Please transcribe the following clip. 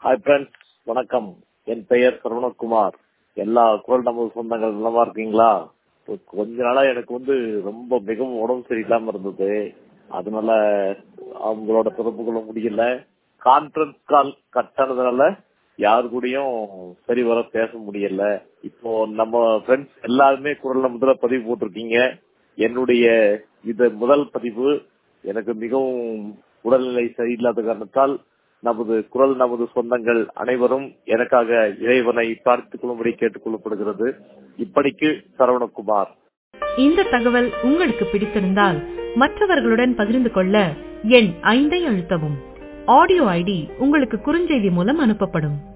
hi friends வணக்கம் என் பெயர் சரவணகுமார் எல்லா குரல் நமது சொந்தங்கள் நலமா இருக்கீங்களா இப்போ கொஞ்ச நாளா எனக்கு வந்து ரொம்ப மிகவும் உடம்பு சரியில்லாம இருந்தது அதனால அவங்களோட தொடர்பு கொள்ள முடியல கான்ஃபரன்ஸ் கால் கட்டானதுனால யாரு கூடயும் சரி வர பேச முடியல இப்போ நம்ம ஃப்ரெண்ட்ஸ் எல்லாருமே குரல் முதல்ல பதிவு போட்டிருக்கீங்க என்னுடைய இது முதல் பதிவு எனக்கு மிகவும் உடல்நிலை சரியில்லாத காரணத்தால் நமது குரல் நமது சொந்தங்கள் அனைவரும் எனக்காக இறைவனை பார்த்துக் கொள்ளும்படி கேட்டுக் கொள்ளப்படுகிறது இப்படிக்கு சரவணகுமார் இந்த தகவல் உங்களுக்கு பிடித்திருந்தால் மற்றவர்களுடன் பகிர்ந்து கொள்ள எண் ஐந்தை அழுத்தவும் ஆடியோ ஐடி உங்களுக்கு குறுஞ்செய்தி மூலம் அனுப்பப்படும்